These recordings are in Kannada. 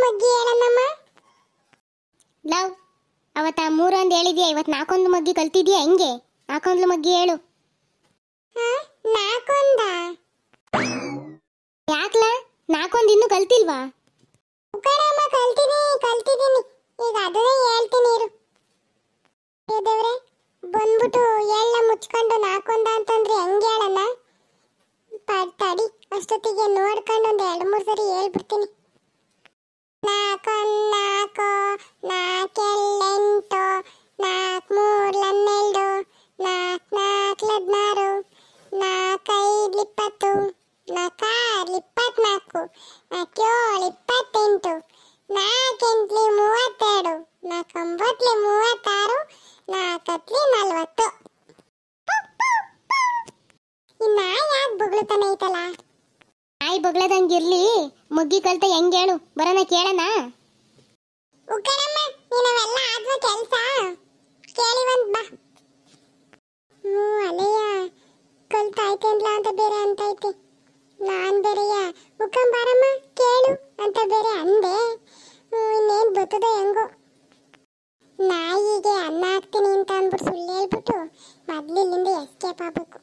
ಮಗ್ಗಿ ಹೇಳಣ್ಣಮ್ಮ ಲವ್ ಅವತ್ತ ಮೂರೊಂದು ಹೇಳಿದ್ಯಾ ಇವತ್ತು ನಾಲ್ಕೊಂದು ಮಗ್ಗಿ ಕಲ್ತಿದ್ಯಾ ಹೆಂಗೆ ನಾಲ್ಕೊಂದು ಮಗ್ಗಿ ಹೇಳು ಹಾ ನಾಕೊಂದ ಯಾಕ್ಲ ನಾಲ್ಕೊಂದು ಇನ್ನೂ ಕಲ್ತಿಲ್ವಾ ಉಕ್ಕಡಮ್ಮ ಕಲ್ತಿದ್ದೀನಿ ಕಲ್ತಿದ್ದೀನಿ ಈಗ ಅದನ್ನೇ ಹೇಳ್ತೀನಿ ಇರು ಏ ದೇವ್ರೆ ಬಂದ್ಬಿಟ್ಟು ಎಳ್ಳ ಮುಚ್ಕೊಂಡು ನಾಕೊಂದ ಅಂತಂದ್ರೆ ಹೆಂಗೆ ಹೇಳಣ್ಣ ಪ- ತಡಿ ಅಷ್ಟೊತ್ತಿಗೆ ನೋಡ್ಕೊಂಡು ಒಂದು ಎರಡು ಮೂರು ಸರಿ ಹೇಳ್ಬಿಡ್ತೀನಿ ನಾಲ್ಕೊಂದ್ ನಾಲ್ಕು ನಾಲ್ಕೆಳ್ಳೆಂಟು ನಾಲ್ಕು ಮೂರ್ಲ ಹನ್ನೆರಡು ನಾಲ್ಕು ನಾಲ್ಕು ಹದಿನಾರು ನಾಲ್ಕೈದು ಇಪ್ಪತ್ತು ನಾಲ್ಕಾರ್ಲಿ ಇಪ್ಪತ್ನಾಲ್ಕು ನಾಲ್ಕೇಳು ಇಪ್ಪತ್ತೆಂಟು ನಾಲ್ಕೆಂಟ್ಲಿ ಮೂವತ್ತೆರಡು ನಾಲ್ಕೊಂಬತ್ಲಿ ಮೂವತ್ತಾರು ನಾಲ್ಕತ್ಲಿ ನಲ್ವತ್ತು ಈ ನಾಯಿ ಯಾಕೆ ಬೊಗಳುತ್ತಾನೆ ಐತಲ್ಲ ನಾಯಿ ಬಗ್ಲದಂಗಿರ್ಲಿ ಮಗ್ಗಿ ಕಲ್ತ ಹೆಂಗೆ ಹೇಳು ಬರೋಣ ಕೇಳಣ ಉಕ್ಕಡಮ್ಮ ನೀನವೆಲ್ಲ ಆದ್ವ ಕೆಲ್ಸ ಕೇಳಿ ಒಂದ್ ಬಾ ಹ್ಞೂ ಅಲೆಯ ಕಲ್ತಾಯ್ತೆ ಅಂದ್ಲ ಅಂತ ಬೇರೆ ಅಂತೈತೆ ನಾನ್ ಬೇರೆಯ ಉಕ್ಕಂಬಾರಮ್ಮ ಕೇಳು ಅಂತ ಬೇರೆ ಅಂದೆ ಹ್ಞೂ ಇನ್ನೇನ್ ಬರ್ತದೆ ಹೆಂಗೋ ನಾಯಿಗೆ ಅನ್ನ ಹಾಕ್ತೀನಿ ಅಂತ ಅಂದ್ಬಿಟ್ಟು ಸುಳ್ಳು ಹೇಳ್ಬಿಟ್ಟು ಮೊದ್ಲು ಇಲ್ಲಿಂದ ಎಸ್ಕೇಪ್ ಆಗ್ಬೇಕು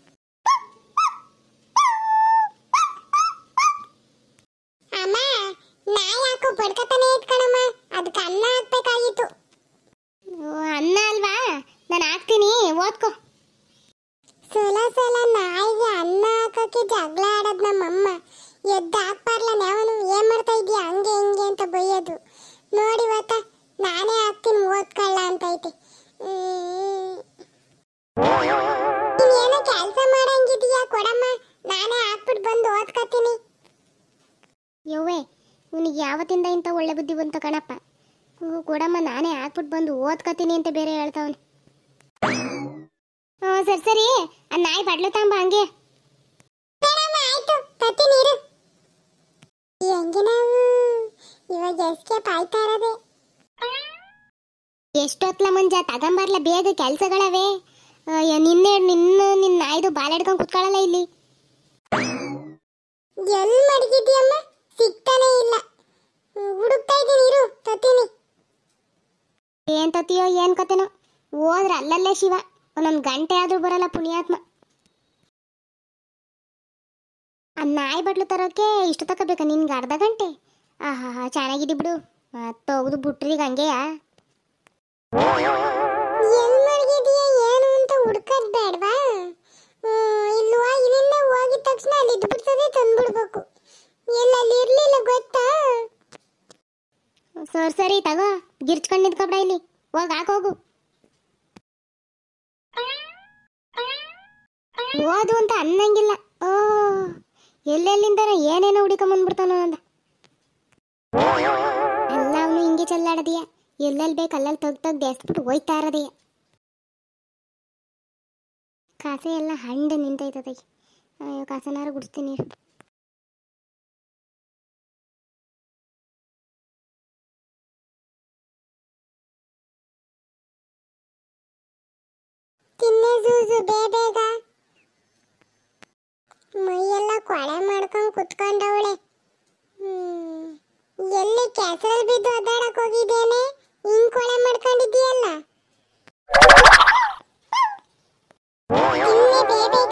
ಅಮ್ಮ ನಾಯಿ ಹಾಕು ಬಡ್ಕತಾನೆ ಇಟ್ಕಣಮ್ಮ ಅದಕ್ಕೆ ಅನ್ನ ಹಾಕ್ಬೇಕಾಗಿತ್ತು ಓ, ಅನ್ನ ಅಲ್ವಾ ನಾನು ಹಾಕ್ತೀನಿ ಓದ್ಕೋ ಸಲ ಸಲ ನಾಯಿಗೆ ಅನ್ನ ಹಾಕಕ್ಕೆ ಜಗಳ ಆಡೋದ್ ನಮ್ಮಮ್ಮ ಎದ್ದು ಹಾಕ್ಬಾರ್ಲ ನಾವನು ಏನ್ ಮಾಡ್ತಾ ಇದೀಯ ಹಂಗೆ ಹಿಂಗೆ ಅಂತ ಬೈಯೋದು ನೋಡಿ ಇವತ್ತ ನಾನೇ ಹಾಕ್ತೀನಿ ಓದ್ಕೊಳ್ಳ ಅಂತ ಐತೆ ನೀನೇನೋ ಕೆಲಸ ಮಾಡಂಗಿದೀಯಾ ಕೊಡಮ್ಮ ನಾನೇ ಹಾಕ್ಬಿಟ್ಟು ಬಂದು ಓದ್ಕತೀನಿ ಯವ್ವೆ ಇವನಿಗೆ ಯಾವತ್ತಿಂದ ಇಂಥ ಒಳ್ಳೆ ಬುದ್ಧಿ ಬಂತು ಕಣಪ್ಪ ಹ್ಞೂ ಕೊಡಮ್ಮ ನಾನೇ ಹಾಕ್ಬಿಟ್ಟು ಬಂದು ಓದ್ಕತೀನಿ ಅಂತ ಬೇರೆ ಹೇಳ್ತಾವನೆ ಹ್ಞೂ ಸರಿ ಸರಿ ಆ ನಾಯಿ ಬಡ್ಲು ತಾಂಬ ಹಂಗೆ ಬೇಡಮ್ಮ ಆಯ್ತು ತತ್ತಿ ನೀರು ಹೆಂಗೆ ನಾವು ಇವಾಗ ಎಸ್ಕೇಪ್ ಆಯ್ತಾ ಇರೋದೆ ಎಷ್ಟೊತ್ಲ ಮಂಜ ತಗೊಂಬರ್ಲ ಬೇಗ ಕೆಲ್ಸಗಳವೆ ನಿನ್ನೆ ನಿನ್ನ ನಿನ್ನ ನಾಯ್ದು ಬಾಲ ಹಿಡ್ಕೊಂಡು ಕುತ್ಕೊಳ್ಳಲ್ಲ ಇಲ್ಲಿ ಎಲ್ಲಿ ಮಡಗಿದ್ಯಮ್ಮ ಸಿಗ್ತಾನೆ ಇಲ್ಲ ಹುಡುಕ್ತಾ ಇದ್ದೀನಿ ಇರು ತತ್ತೀನಿ ಏನ್ ತತಿಯೋ ಏನ್ ಕತೆನೋ ಹೋದ್ರ ಅಲ್ಲಲ್ಲೇ ಶಿವ ಒಂದೊಂದು ಗಂಟೆ ಆದ್ರೂ ಬರಲ್ಲ ಪುಣ್ಯಾತ್ಮ ಆ ನಾಯಿ ಬಟ್ಲು ತರೋಕೆ ಇಷ್ಟು ತಗೋಬೇಕಾ ನಿನ್ಗೆ ಅರ್ಧ ಗಂಟೆ ಆಹಾ ಹಾ ಚೆನ್ನಾಗಿದ್ದಿ ಬಿಡು ತೆಗೆದು ಬಿಟ್ರಿಗೆ ಹಂಗೆಯಾ ಎಲ್ಲಿ ಮಡಗಿದ್ಯಾ ಏನು ಅಂತ ಹುಡ್ಕದ್ ಬೇಡವಾ ಇಲ್ಲಿ ಇಲ್ಲಿಂದ ಹೋಗಿದ ತಕ್ಷಣ ಅಲ್ಲಿ ಇದ್ಬಿಡ್ತದೆ ತಂದ್ಬಿಡ್ಬೇಕು ಎಲ್ಲಲ್ಲಿ ಇರ್ಲಿಲ್ಲ ಗೊತ್ತಾ ಸರಿ ಸರಿ ತಗೋ ಗಿರ್ಚ್ಕೊಂಡು ನಿಂತ್ಕೊಬಿಡ ಇಲ್ಲಿ ಹೋಗ್ ಹಾಕೋಗು ಓದು ಅಂತ ಅನ್ನಂಗಿಲ್ಲ ಓ ಎಲ್ಲೆಲ್ಲಿಂದ ಏನೇನೋ ಹುಡುಕೊಂಬಂದ್ಬಿಡ್ತಾನೋ ಅಂದ ಎಲ್ಲ ಅವನು ಹಿಂಗೆ ಚೆಲ್ಲಾಡದೀಯ ಎಲ್ಲೆಲ್ಲಿ ಬೇಕು ಅಲ್ಲಲ್ಲಿ ತೆಗ್ದು ತೆಗ್ದು ಎಸ್ಬಿಟ್ಟು ಹೋಯ್ತಾ ಇರೋದೀಯ ಕಾಸೆ ಎಲ್ಲ ಹಂಡ ನಿಂತೈತದ ಅಯ್ಯೋ ಕಾಸನಾರು ಗುಡಿಸ್ತೀನಿ ಇರು. ತಿನ್ನೆ ಜೂಜು ಬೇ ಬೇಗ ಮೈಯೆಲ್ಲ ಕೊಳೆ ಮಾಡ್ಕೊಂಡು ಕುತ್ಕೊಂಡವಳೆ ಹ್ಮ್. ಎಲ್ಲಿ ಕೆಸರಲ್ಲಿ ಬಿದ್ದು ಒದ್ದಾಡಕ್ ಹೋಗಿದ್ದೇನೆ ಹಿಂಗ್ ಕೊಳೆ ಮಾಡ್ಕೊಂಡಿದ್ದೀಯಲ್ಲ ತಿನ್ನೆ ಬೇ ಬೇಗ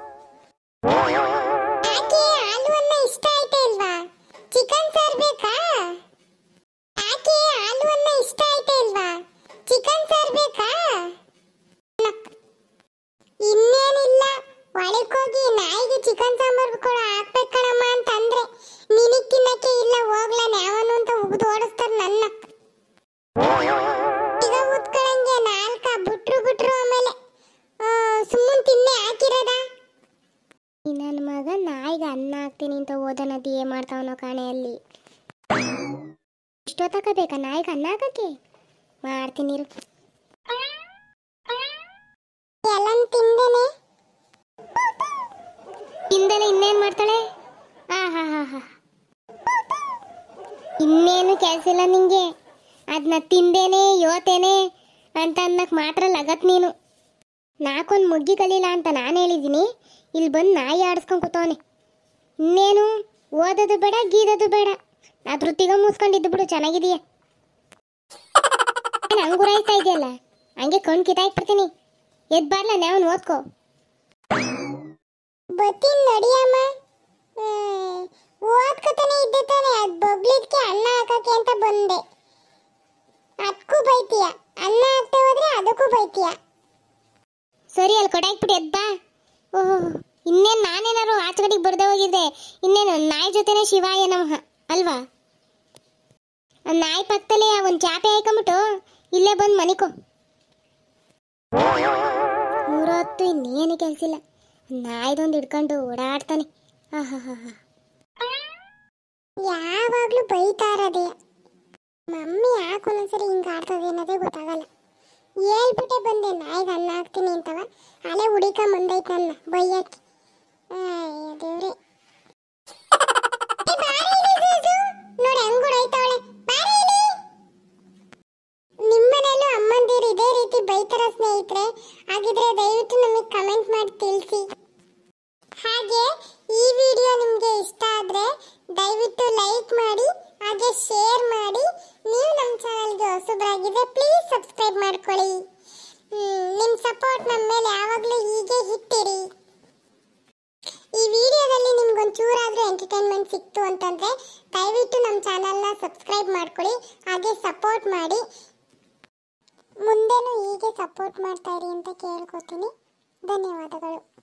ಯಾಕೆ ಆಲೂ ಅನ್ನ ಇಷ್ಟ ಆಯ್ತಾ ಇಲ್ವಾ ಚಿಕನ್ ಸಾರ್ ಬೇಕಾ ಯಾಕೆ ಆಲೂ ಅನ್ನ ಇಷ್ಟ ಆಯ್ತಾ ಇಲ್ವಾ ಚಿಕನ್ ಸಾರ್ ಬೇಕಾ ಇನ್ನೇನಿಲ್ಲ ಒಳಕೋಗಿ ನಾಯಿಗೆ ಚಿಕನ್ ಸಾಂಬಾರ್ ಕೂಡ ಹಾಕ್ಬೇಕು ಕಣಮ್ಮ ಅಂತ ಅಂದ್ರೆ ನಿನಗ್ ತಿನ್ನಕ್ಕೆ ಇಲ್ಲ ಹೋಗ್ಲ ಯಾವನು ಅಂತ ಉಗ್ದು ಓಡಿಸ್ತಾರ ನನ್ನ ಈಗ ಉತ್ಕೊಳಂಗೆ ನಾಲ್ಕ ಬಿಟ್ರು ಬಿಟ್ರು ಆಮೇಲೆ ಸುಮ್ಮನೆ ತಿನ್ನೆ ಹಾಕಿರೋದ ಈ ನನ್ನ ಮಗ ನಾಯಿಗೆ ಅನ್ನ ಹಾಕ್ತೀನಿ ಅಂತ ಓದನದಿ ಏನ್ ಮಾಡ್ತಾವನೋ ಕಾಣೆಯಲ್ಲಿ ಇಷ್ಟೊತ್ತಕ ಬೇಕಾ ನಾಯಿಗೆ ಅನ್ನ ಹಾಕಕ್ಕೆ ಮಾಡ್ತೀನಿ ಇರು. ಎಲ್ಲನ್ ತಿಂದೇನೆ ತಿಂದಲೆ ಇನ್ನೇನ್ ಮಾಡ್ತಾಳೆ ಆ ಹಾ ಹಾ ಹಾ ಇನ್ನೇನು ಕೆಲಸ ಇಲ್ಲ ನಿಂಗೆ ಅದನ್ನ ತಿಂದೇನೆ ಯೋತೇನೆ ಅಂತ ಅನ್ನಕ್ ಮಾತ್ರ ಲಗತ್ ನೀನು ನಾಕೊಂದು ಮುಗ್ಗಿ ಕಲೀಲ ಅಂತ ನಾನು ಹೇಳಿದ್ದೀನಿ ಇಲ್ಲಿ ಬಂದು ನಾಯಿ ಆಡಿಸ್ಕೊಂಡು ಕೂತವನೆ ಇನ್ನೇನು ಓದೋದು ಬೇಡ ಗೀದೋದು ಬೇಡ ಅದ್ರ ತಿಗ ಮುಸ್ಕೊಂಡಿದ್ದು ಬಿಡು ಚೆನ್ನಾಗಿದೀಯ ಏನ್ ಹಂಗ್ ಗುರಾಯಿಸ್ತಾ ಇದೆಯಲ್ಲ ಹಂಗೆ ಕಣ್ ಕಿತ್ತಾಕ್ಬಿಡ್ತೀನಿ ಎದ್ ಬಾರ್ಲ ನಾವು ಓದ್ಕೋ ಬತ್ತೀನಿ ನಡಿಯಮ್ಮ ಓದ್ಕೊತಾನೆ ಇದ್ದೆ ತಾನೆ ಅದು ಬೊಗ್ಲಿದ್ಕೆ ಅನ್ನ ಹಾಕಕ್ಕೆ ಅಂತ ಬಂದೆ ಅದಕ್ಕೂ ಬೈತೀಯ ಅನ್ನ ಹಾಕ್ತಾ ಹೋದ್ರೆ ಅದಕ್ಕೂ ಬೈತೀಯ ಸರಿ ಅಲ್ಲಿ ಕೊಡಾಕ್ಬಿಟ್ಟು ಎದ್ ಬಾ ಓಹೋ ಇನ್ನೇನು ನಾನೇನಾರು ಆಚೆಗಡೆಗೆ ಬರ್ದೆ ಹೋಗಿದ್ದೆ ಇನ್ನೇನು ನಾಯಿ ಜೊತೆನೆ ಶಿವಾಯ ನಮಃ ಅಲ್ವಾ ಆ ನಾಯಿ ಪಕ್ಕದಲ್ಲೇ ಒಂದು ಚಾಪೆ ಹಾಕೊಂಬಿಟ್ಟು ಇಲ್ಲೇ ಬಂದು ಮನಿಕೋ ಮೂರೊತ್ತು ಇನ್ನೇನು ಕೆಲಸಿಲ್ಲ ನಾಯಿದೊಂದು ಹಿಡ್ಕೊಂಡು ಓಡಾಡ್ತಾನೆ ಆಹಾ ಹಾ ಹಾ ಯಾವಾಗ್ಲೂ ಬೈತಾ ಇರೋದೇ ಮಮ್ಮಿ ಯಾಕೆ ಒಂದೊಂದ್ಸರಿ ಹಿಂಗೆ ಆಡ್ತದೆ ಅನ್ನೋದೇ ಗೊತ್ತಾಗಲ್ಲ ಹೇಳ್ಬಿಟ್ಟೆ ಬಂದೆ ನಾಯಿಗೆ ಅನ್ನ ಹಾಕ್ತೀನಿ ಅಂತವ ಅಲ್ಲೇ ಹುಡಿಕ ಮುಂದೈತೆ ನನ್ನ ಬೈಯಕ್ಕೆ ಅಯ್ಯೋ ದೇವ್ರೆ ನೋಡಿ ಹೆಂಗ್ ಹೊಡೈತಾವಳೆ ಬಾರಿ ಇಲ್ಲಿ ನಿಮ್ಮನೇಲೂ ಅಮ್ಮಂದಿರು ಇದೇ ರೀತಿ ಬೈತಾರ ಸ್ನೇಹಿತರೆ ಹಾಗಿದ್ರೆ ದಯವಿಟ್ಟು ನಮಗೆ ಕಮೆಂಟ್ ಮಾಡಿ ತಿಳಿಸಿ ಹಾಗೆ ಈ ವಿಡಿಯೋ ನಿಮಗೆ ಇಷ್ಟ ಆದರೆ ದಯವಿಟ್ಟು ಲೈಕ್ ಮಾಡಿ ಹಾಗೆ ಶೇರ್ ಮಾಡಿ ನೀವು ನಮ್ಮ ಚಾನಲ್ಗೆ ಹೊಸಬರಾಗಿದ್ದರೆ ಪ್ಲೀಸ್ ಸಬ್ಸ್ಕ್ರೈಬ್ ಮಾಡ್ಕೊಳ್ಳಿ ನಿಮ್ಮ ಸಪೋರ್ಟ್ ನಮ್ಮ ಮೇಲೆ ಯಾವಾಗಲೂ ಹೀಗೆ ಇಟ್ಟಿರಿ ಈ ವಿಡಿಯೋದಲ್ಲಿ ನಿಮ್ಗೊಂದು ಚೂರಾದರೂ ಎಂಟರ್ಟೈನ್ಮೆಂಟ್ ಸಿಕ್ತು ಅಂತಂದರೆ ದಯವಿಟ್ಟು ನಮ್ಮ ಚಾನಲ್ನ ಸಬ್ಸ್ಕ್ರೈಬ್ ಮಾಡ್ಕೊಳ್ಳಿ ಹಾಗೆ ಸಪೋರ್ಟ್ ಮಾಡಿ ಮುಂದೆನೂ ಹೀಗೆ ಸಪೋರ್ಟ್ ಮಾಡ್ತಾ ಇರಿ ಅಂತ ಕೇಳ್ಕೊತೀನಿ ಧನ್ಯವಾದಗಳು